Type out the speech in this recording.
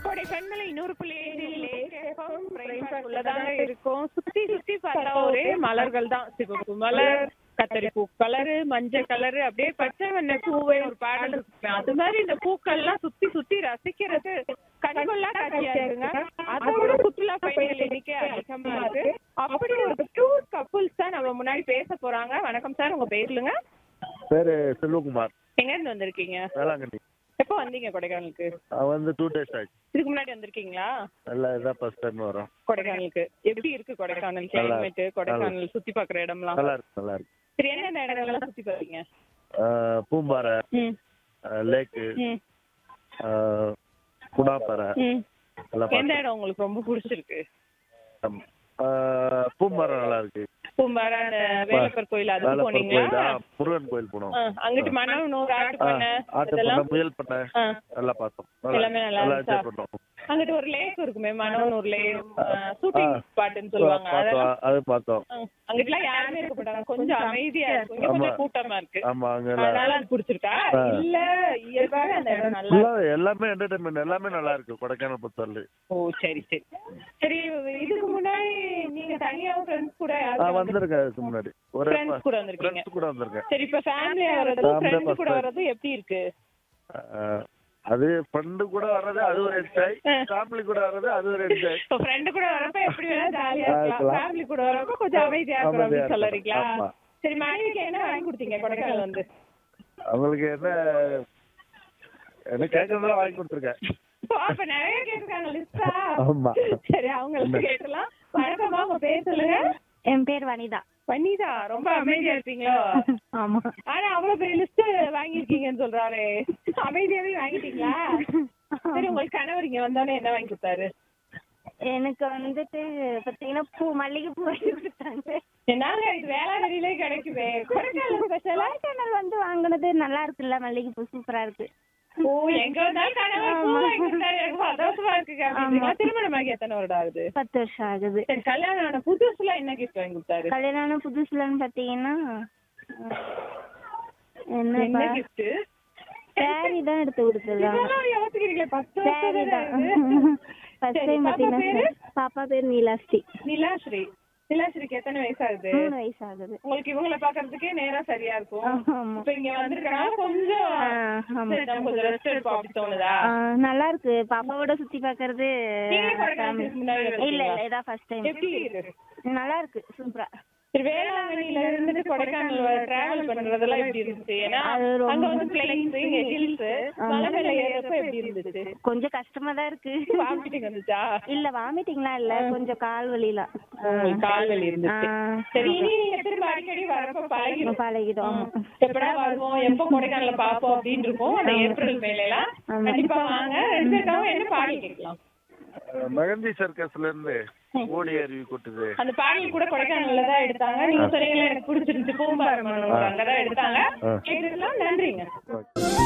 கோடை பெண்களை இன்னொரு உள்ளதாங்க இருக்கும் சுத்தி சுத்தி பார்த்தா ஒரே மலர்கள் தான் சிவப்பு மலர் கத்தரி பூ கலரு மஞ்சள் கலரு அப்படியே பச்சை வண்ண பூவே ஒரு பாடல் இருக்கு அது மாதிரி இந்த பூக்கள்லாம் சுத்தி சுத்தி ரசிக்கிறது கண்கொள்ளா காட்சியா இருக்குங்க அதோட சுற்றுலா பயணிகள் எண்ணிக்கை அதிகமா இருக்கு அப்படி ஒரு கியூட் கப்புள்ஸ் தான் நம்ம முன்னாடி பேச போறாங்க வணக்கம் சார் உங்க பேர்லுங்க பேரு செல்வகுமார் எங்க இருந்து வந்திருக்கீங்க வேளாங்கண்ணி எப்போ வந்தீங்க கொடைக்கானலுக்கு அவன் வந்து டூ டேஸ் ஆச்சு இதுக்கு முன்னாடி வந்திருக்கீங்களா நல்லா இதான் ஃபர்ஸ்ட் டைம் வரோம் கொடைக்கானலுக்கு எப்படி இருக்கு கொடைக்கானல் நல்லா கிளைமேட் கொடைக்கானல் சுத்தி பாக்குற இடம்லாம் நல்லா இருக்கு நல்லா இருக்கு சரி என்னென்ன இடங்கள்லாம் சுத்தி பாத்தீங்க ஆஹ் பூம்பாறை ம் லேக்கு ம் குணாப்பாறை ம் எல்லாம் எந்த இடம் உங்களுக்கு ரொம்ப பிடிச்சிருக்கு பார்த்தோம் ஆஹ் பூம்பாறை நல்லா இருக்கு பூம்பாறை அந்த வேலப்பர் கோயில் அதுக்கு வேலப்பர் போனீங்களா கோயில் தான் முருகன் கோயில் போனோம் ஆ, அங்கிட்டு மனநூறு ஆட்டு ஆ, பண்ண ஆட்டு இதெல்லாம் பண்ண முயல் பண்ண ஆ, நல்லா பார்த்தோம் எல்லாமே நல்லா நல்லா இருந்துச்சா? என்ஜாய் பண்ணோம் அங்கிட்டு ஒரு லேக் இருக்குமே மனநூர் லேக் ஷூட்டிங் ஆ. ஸ்பாட்னு சொல்லுவாங்க அதெல்லாம் பார்த்தோம் அது பார்த்தோம் ஆ, அங்கிட்டுலாம் யாருமே இருக்க மாட்டாங்க கொஞ்சம் அமைதியா இருக்கும் இங்க கொஞ்சம் ஆமா. கூட்டமா இருக்கு ஆமா அங்க அதனால அது பிடிச்சிருக்கா ஆ. இல்ல இயல்பாவே அந்த இடம் நல்லா ஃபுல்லா எல்லாமே என்டர்டைன்மெண்ட் எல்லாமே நல்லா இருக்கு கொடைக்கானல் பொறுத்தவரை ஓ சரி சரி சரி இதுக்கு முன்னாடி நீங்க தனியா ஃப்ரெண்ட்ஸ் கூட நான் யாராவது வந்திருக்கேன் இதுக்கு முன்னாடி ஒரு ஃப்ரெண்ட்ஸ் கூட வந்திருக்கீங்க ஃப்ரெண்ட்ஸ் கூட வந்திருக்கேன் சரி இப்ப ஃபேமிலியா வர்றது Family ஃப்ரெண்ட்ஸ் கூட first. வர்றது எப்படி இருக்கு ஆஹ் அது ஃப்ரெண்டு கூட வர்றது அது ஒரு என்ஜாய் ஆ. ஃபேமிலி கூட வர்றது அது ஒரு என்ஜாய் இப்போ ஃப்ரெண்டு கூட வரப்ப எப்படி வேணா ஜாலியா ஆ, இருக்கலாம் இருக்கலாம். ஃபேமிலி கூட வரப்ப கொஞ்சம் அமைதியா இருக்கணும் அமைதியா அப்படின்னு சொல்லுறீங்களா இருக்கலாம். ஆமா. சரி மனைவிக்கு என்ன வாங்கி கொடுத்தீங்க கொடைக்கானல் வந்து அவங்களுக்கு என்ன என்ன கேட்கறதெல்லாம் வாங்கி கொடுத்துருக்கேன் ஓ, அப்ப நிறைய கேட்டிருக்காங்க லிஸ்டா ஆமா. சரி அவங்களுக்கு கேட்டலாம் வணக்கமா உங்க பேர் சொல்லுங்க என் பேர் வனிதா வனிதா ரொம்ப அமைதியா இருப்பீங்களோ ஆமா ஆனா அவ்வளவு பெரிய லிஸ்ட் வாங்கிருக்கீங்கன்னு சொல்றாரு அமைதியாவே வாங்கிட்டீங்களா சரி உங்களுக்கு கணவர் இங்க வந்தோடனே என்ன வாங்கி கொடுத்தாரு எனக்கு வந்துட்டு பாத்தீங்கன்னா பூ மல்லிகை பூ வாங்கி கொடுத்தாங்க என்னங்க இது வேளாங்கண்ணிலே கிடைக்குமே கொடைக்கானல் ஸ்பெஷலா கொடைக்கானல் வந்து வாங்குனது நல்லா இருக்குல்ல மல்லிகை பூ சூப்பரா இருக்கு ஓ எங்க வந்தாலும் கணவர் பூ வாங்கி கொடுத்தாரு எனக்கு சந்தோஷமா இருக்கு அப்படிங்களா திருமணமாகி எத்தனை வருடம் ஆகுது பத்து வருஷம் ஆகுது சரி கல்யாணம் ஆன புதுசுல என்ன கிஃப்ட் வாங்கி கொடுத்தாரு கல்யாணம் புதுசுலன்னு பாத்தீங்கன்னா என்ன என்ன கிஃப்ட் சாரி தான் எடுத்து கொடுத்துருக்காங்க இதெல்லாம் யோசிக்கிறீங்களே பத்து சாரி வருஷம் தான் ஆகுது. ஃபர்ஸ்ட் சரி, டைம் பாப்பா பேரு? பாத்தீங்கன்னா பாப்பா பேர் நீலாஸ்ரீ நிலாஸ்ரீ நிலாஸ்ரீக்கு எத்தனை வயசு ஆகுது மூணு வயசு ஆகுது உங்களுக்கு இவங்கள பாக்குறதுக்கே நேரம் சரியா இருக்கும் ஆமா இப்ப இங்க வந்திருக்கனால கொஞ்சம் ஆ, ஆமா. சரி, நம்ம கொஞ்சம் ரெஸ்ட் எடுப்போம் அப்படி தோணுதா ஆ, நல்லா இருக்கு பாப்பாவோட சுத்தி பாக்குறது நீங்க கொடைக்கானலுக்கு முன்னாடி இல்ல வந்திருக்கீங்களா? இல்ல இதான் ஃபர்ஸ்ட் டைம் எப்படி இருக்கு நல்லா இருக்கு சூப்பரா சரி வேளாங்கண்ணில இருந்துட்டு கொடைக்கானல் டிராவல் பண்றதெல்லாம் எப்படி இருந்துச்சு ஏன்னா அது ரொம்ப- அங்க வந்து பிளைன்ஸ் இங்க ஹில்ஸ் மலை மேல ஏறப்ப எப்படி இருந்துச்சு கொஞ்சம் கஷ்டமா தான் இருக்கு வாமிட்டிங் வந்துச்சா இல்ல வாமிட்டிங்லாம் இல்ல கொஞ்சம் கால் வலிலாம் உங்களுக்கு கால் வலி இருந்துச்சு ஆ. சரி இனி நீங்க திரும்ப அடிக்கடி வரப்ப பழகிடும் பழகிடும் எப்படா வருவோம் எப்ப கொடைக்கானல பாப்போம் அப்படின்னு இருக்கும் அந்த ஏப்ரல் மேல எல்லாம் ஆமா. கண்டிப்பா வாங்க ரெண்டு பேருக்காவும் என்ன பாடல் கேட்கலாம் மெகந்தி சர்க்கஸ்ல இருந்து ஓடி அருவி கொட்டுது அந்த பாடல் கூட கொடைக்கானல்ல தான் எடுத்தாங்க நீங்க சொன்னீங்களா எனக்கு பிடிச்சிருந்துச்சு பூம்பாரம் அங்கதான் எடுத்தாங்க ஆ. கேட்டுக்கலாம் நன்றிங்க ஓகே